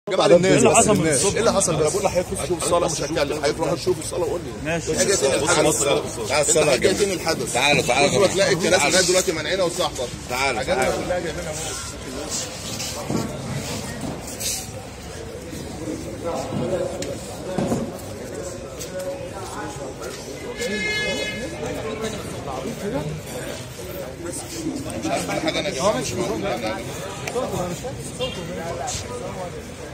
جمال الناس اللي بس حصل من الناس الصبح؟ ايه اللي حصل بقى بقول لك هيروح يشوف الصلاه مش هتكلم هيروح يشوف الصلاه وقول لي ماشي حاجه تاني الحدث تعال الصلاة يا حاجه جماعة. تاني الحدث تعالوا تعالوا بصوا يا هتلاقي جماعة. الكراسي تعالوا. لغايه دلوقتي منعينها وصاحبه تعالوا حاجاتنا تعالوا كلها جايبينها مش عارف حاجه انا جايبها مش موجوده